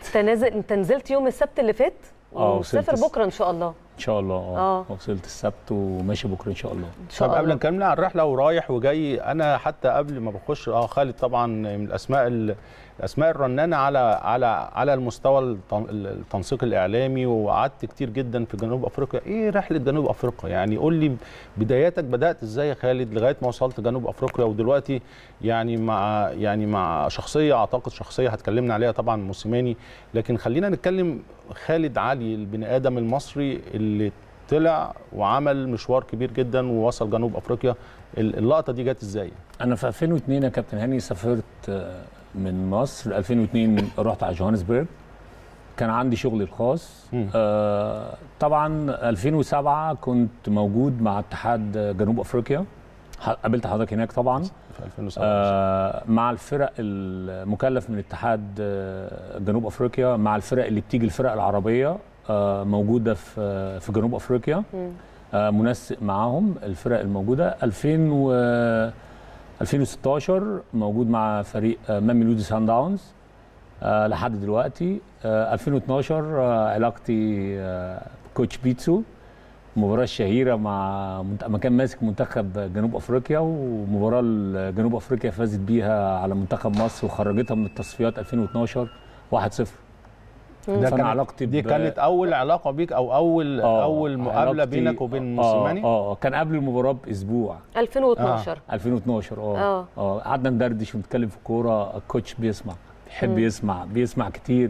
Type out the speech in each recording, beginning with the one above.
انت نازل انت نزلت يوم السبت اللي فات آه، ومسافر وصلت بكره ان شاء الله ان شاء الله اه آه. وصلت السبت وماشي بكره ان شاء الله ان شاء طب قبل الله ما نكمل عن الرحله ورايح وجاي انا حتى قبل ما بخش اه خالد طبعا من الاسماء ال- الاسماء الرنانه على على على المستوى التن- التنسيق الاعلامي وقعدت كتير جدا في جنوب افريقيا ايه رحله جنوب افريقيا يعني قول لي بداياتك بدات ازاي يا خالد لغايه ما وصلت جنوب افريقيا ودلوقتي يعني مع يعني مع شخصيه اعتقد شخصيه هتكلمنا عليها طبعا موسيماني لكن خلينا نتكلم خالد علي البني ادم المصري اللي طلع وعمل مشوار كبير جدا ووصل جنوب افريقيا ال- اللقطه دي جت ازاي انا في 2002 يا كابتن هاني سافرت آه، من مصر 2002 رحت على جوهانسبرج كان عندي شغلي الخاص مم. آه طبعا 2007 كنت موجود مع اتحاد جنوب افريقيا ح- قابلت حضرتك هناك طبعا في 2007 آه مع الفرق المكلف من اتحاد آه، جنوب افريقيا مع الفرق اللي بتيجي الفرق العربيه آه موجوده في في جنوب افريقيا مم. آه منسق معاهم الفرق الموجوده 2000 و 2016 موجود مع فريق آه، ماميلودي سان داونز آه لحد دلوقتي آه 2012 آه علاقتي آه كوتش بيتسو المباراة الشهيرة مع منت- ما كان ماسك منتخب جنوب افريقيا ومباراة ال- جنوب افريقيا فازت بيها على منتخب مصر وخرجتها من التصفيات 2012 1-0 ده فانا كانت- علاقتي دي ب- كانت اول علاقه بيك او اول آه، اول مقابله علاقتي- بينك وبين آه موسيماني اه كان قبل المباراة باسبوع 2012 2012 اه آه. اه قعدنا ندردش ونتكلم في الكوره الكوتش بيسمع بيحب مم. يسمع بيسمع كتير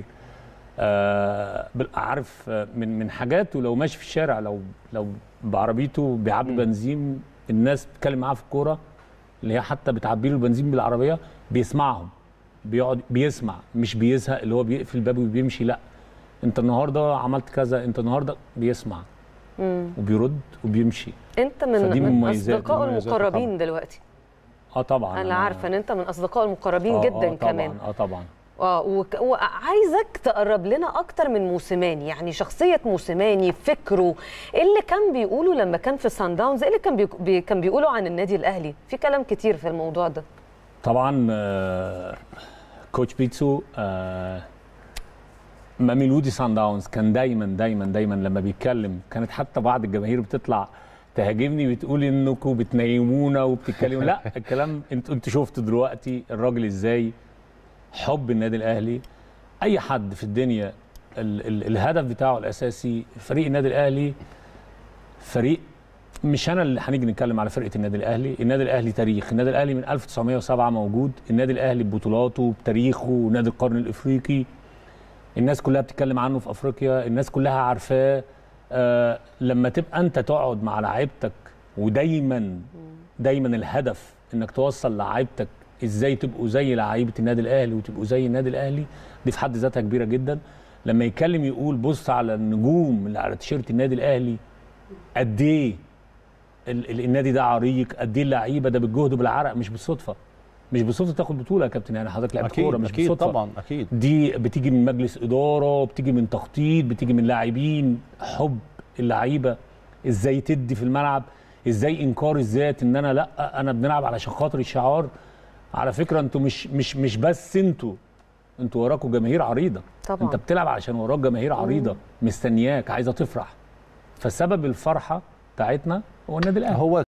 آه بال- عارف آه، من من حاجاته لو ماشي في الشارع لو لو بعربيته بيعبي مم. بنزين الناس بتتكلم معاه في الكوره اللي هي حتى بتعبي له البنزين بالعربيه بيسمعهم بيقعد بيسمع مش بيزهق اللي هو بيقفل الباب وبيمشي لا انت النهارده عملت كذا انت النهارده بيسمع مم. وبيرد وبيمشي انت من فدي من مميزات- اصدقائه مميزات المقربين طبعاً. دلوقتي اه طبعا انا عارفه ان انت من اصدقائه المقربين آه، جدا آه كمان طبعا اه طبعا اه وك- وعايزك تقرب لنا اكتر من موسيماني يعني شخصيه موسيماني فكره ايه اللي كان بيقوله لما كان في سان داونز ايه اللي كان بي... بي... كان بيقوله عن النادي الاهلي في كلام كتير في الموضوع ده طبعا آه، كوتش بيتسو آه، ماميلودي سان داونز كان دايما دايما دايما لما بيتكلم كانت حتى بعض الجماهير بتطلع تهاجمني بتقول انكم بتنيمونا وبتتكلموا لا الكلام انت انت شفتوا دلوقتي الراجل ازاي حب النادي الاهلي اي حد في الدنيا ال ال الهدف بتاعه الاساسي فريق النادي الاهلي فريق مش انا اللي هنيجي نتكلم على فرقه النادي الاهلي النادي الاهلي تاريخ النادي الاهلي من 1907 موجود النادي الاهلي ببطولاته بتاريخه نادي القرن الافريقي الناس كلها بتتكلم عنه في افريقيا الناس كلها عارفاه آه لما تبقى انت تقعد مع لعيبتك ودايما دايما الهدف انك توصل لعيبتك ازاي تبقوا زي لعيبه النادي الاهلي وتبقوا زي النادي الاهلي دي في حد ذاتها كبيره جدا لما يتكلم يقول بص على النجوم اللي على تيشيرت النادي الاهلي قد ايه ال- ال- النادي ده عريق قد ايه اللعيبه ده بالجهد وبالعرق مش بالصدفه مش بالصدفه تاخد بطوله يا كابتن يعني حضرتك لعبت كوره اكيد مش اكيد بالصدفه طبعا اكيد دي بتيجي من مجلس اداره بتيجي من تخطيط بتيجي من لاعبين حب اللعيبه ازاي تدي في الملعب ازاي انكار الذات ان انا لا انا بنلعب علشان خاطر الشعار على فكره انتوا مش مش مش بس انتوا انتوا وراكوا جماهير عريضه طبعا انت بتلعب عشان وراك جماهير عريضه مستنياك عايزه تفرح فسبب الفرحه بتاعتنا هو النادي الاهلي هو